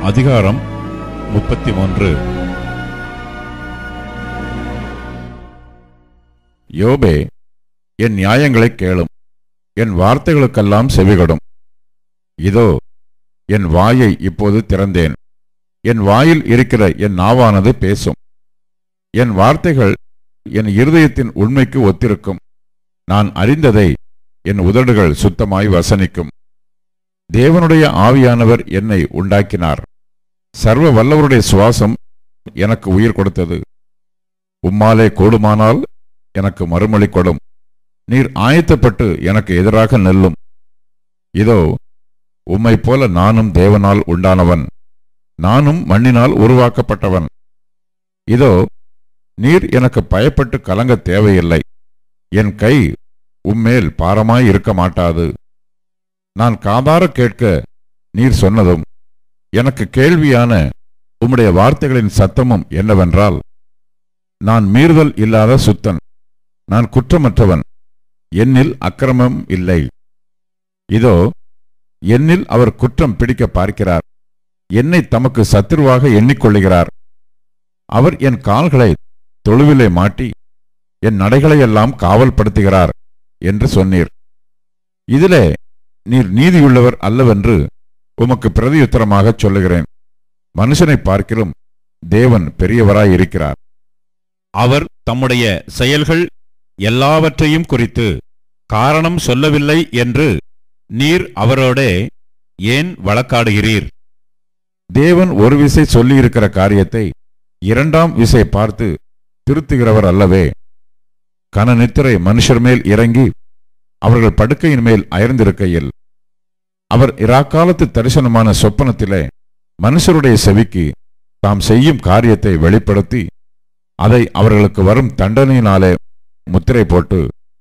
அதிகாரம் முப்பத்தி மூன்று யோபே என் நியாயங்களைக் கேளும் என் வார்த்தைகளுக்கெல்லாம் செவிகொடும் இதோ என் வாயை இப்போது திறந்தேன் என் வாயில் இருக்கிற என் நாவானது பேசும் என் வார்த்தைகள் என் இருதயத்தின் உண்மைக்கு ஒத்திருக்கும் நான் அறிந்ததை என் உதடுகள் சுத்தமாய் வசனிக்கும் தேவனுடைய ஆவியானவர் என்னை உண்டாக்கினார் சர்வ வல்லவருடைய சுவாசம் எனக்கு உயிர் கொடுத்தது உம்மாலே கூடுமானால் எனக்கு மறுமொழி கொடும் நீர் ஆயத்தப்பட்டு எனக்கு எதிராக நெல்லும் இதோ உம்மைப் போல நானும் தேவனால் உண்டானவன் நானும் மண்ணினால் உருவாக்கப்பட்டவன் இதோ நீர் எனக்கு பயப்பட்டு கலங்க தேவையில்லை என் கை உம்மேல் பாரமாய் இருக்க மாட்டாது நான் காதார கேட்க நீர் சொன்னதும் எனக்கு கேள்வியான உம்முடைய வார்த்தைகளின் சத்தமும் என்னவென்றால் நான் மீறுதல் இல்லாத சுத்தன் நான் குற்றமற்றவன் என்னில் அக்கிரமம் இல்லை இதோ என்னில் அவர் குற்றம் பிடிக்க பார்க்கிறார் என்னை தமக்கு சத்துருவாக எண்ணிக்கொள்ளுகிறார் அவர் என் கால்களை தொழுவிலே மாட்டி என் நடைகளையெல்லாம் காவல்படுத்துகிறார் என்று சொன்னீர் இதிலே நீர் நீதியுள்ளவர் அல்லவென்று உமக்கு பிரதியுத்தரமாகச் சொல்லுகிறேன் மனுஷனை பார்க்கிலும் தேவன் பெரியவராயிருக்கிறார் அவர் தம்முடைய செயல்கள் எல்லாவற்றையும் குறித்து காரணம் சொல்லவில்லை என்று நீர் அவரோடே ஏன் வழக்காடுகிறீர் தேவன் ஒரு விசை சொல்லியிருக்கிற காரியத்தை இரண்டாம் விசை பார்த்து திருத்துகிறவர் அல்லவே கனநித்திரை மனுஷர் மேல் இறங்கி அவர்கள் படுக்கையின் மேல் அயர்ந்திருக்கையில் அவர் இராக்காலத்து தரிசனமான சொப்பனத்திலே மனுஷருடைய செவிக்கு தாம் செய்யும் காரியத்தை வெளிப்படுத்தி அதை அவர்களுக்கு வரும் தண்டனையினாலே முத்திரை போட்டு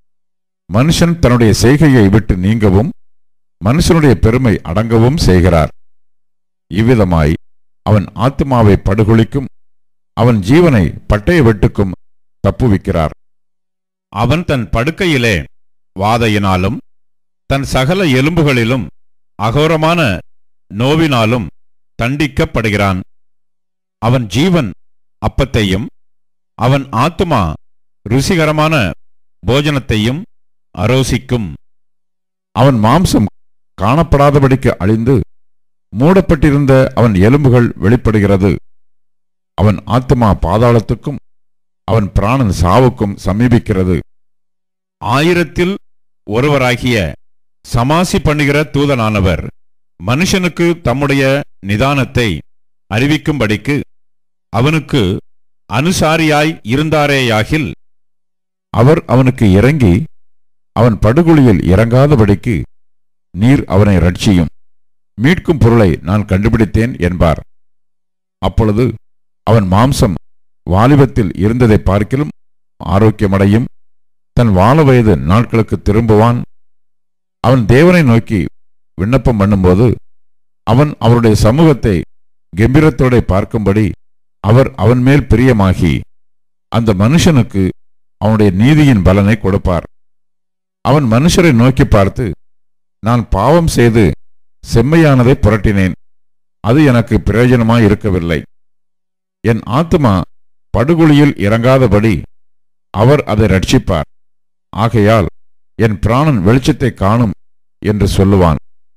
மனுஷன் தன்னுடைய செய்கையை விட்டு நீங்கவும் மனுஷனுடைய பெருமை அடங்கவும் செய்கிறார் இவ்விதமாய் அவன் ஆத்மாவை படுகொலிக்கும் அவன் ஜீவனை பட்டய வெட்டுக்கும் தப்புவிக்கிறார் அவன் தன் படுக்கையிலே வாதையினாலும் தன் சகல எலும்புகளிலும் அகோரமான நோவினாலும் தண்டிக்கப்படுகிறான் அவன் ஜீவன் அப்பத்தையும் அவன் ஆத்துமா ருசிகரமான போஜனத்தையும் அரோசிக்கும் அவன் மாம்சம் காணப்படாதபடிக்கு அழிந்து மூடப்பட்டிருந்த அவன் எலும்புகள் வெளிப்படுகிறது அவன் ஆத்மா பாதாளத்துக்கும் அவன் பிராணன் சாவுக்கும் சமீபிக்கிறது ஆயிரத்தில் ஒருவராகிய சமாசி பண்ணுகிற தூதனானவர் மனுஷனுக்கு தம்முடைய நிதானத்தை அறிவிக்கும்படிக்கு அவனுக்கு அனுசாரியாய் இருந்தாரேயாகில் அவர் அவனுக்கு இறங்கி அவன் படுகொலியில் இறங்காதபடிக்கு நீர் அவனை ரட்சியும் மீட்கும் பொருளை நான் கண்டுபிடித்தேன் என்பார் அப்பொழுது அவன் மாம்சம் வாலிபத்தில் இருந்ததை பார்க்கிலும் ஆரோக்கியமடையும் தன் வாழ வயது நாட்களுக்கு திரும்புவான் அவன் தேவனை நோக்கி விண்ணப்பம் பண்ணும்போது அவன் அவருடைய சமூகத்தை கெம்பீரத்தோட பார்க்கும்படி அவர் அவன் மேல் பிரியமாகி அந்த மனுஷனுக்கு அவனுடைய நீதியின் பலனை கொடுப்பார் அவன் மனுஷரை நோக்கி பார்த்து நான் பாவம் செய்து செம்மையானதை புரட்டினேன் அது எனக்கு பிரயோஜனமாய் இருக்கவில்லை என் ஆத்மா படுகொலியில் இறங்காதபடி அவர் அதை ரட்சிப்பார் ஆகையால் என் பிராணன் வெளிச்சத்தை காணும் என்று சொல்லுவான்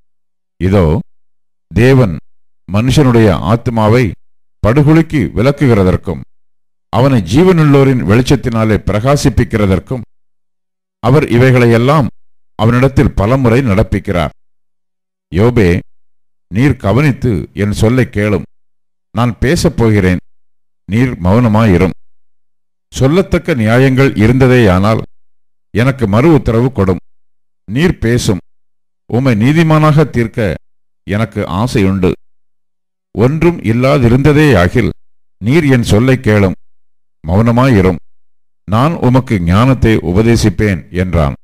இதோ தேவன் மனுஷனுடைய ஆத்மாவை படுகொலிக்கு விலக்குகிறதற்கும் அவனை ஜீவனுள்ளோரின் வெளிச்சத்தினாலே பிரகாசிப்பிக்கிறதற்கும் அவர் இவைகளையெல்லாம் அவனிடத்தில் பலமுறை நடப்பிக்கிறார் யோபே நீர் கவனித்து என் சொல்லை கேளும் நான் பேசப் போகிறேன் நீர் மௌனமாயிரும் சொல்லத்தக்க நியாயங்கள் இருந்ததேயானால் எனக்கு மறு உத்தரவு கொடும் நீர் பேசும் உம்மை நீதிமானாக தீர்க்க எனக்கு ஆசையுண்டு ஒன்றும் இல்லாதிருந்ததேயாகில் நீர் என் சொல்லை கேளும் மௌனமாயிரும் நான் உமக்கு ஞானத்தை உபதேசிப்பேன் என்றான்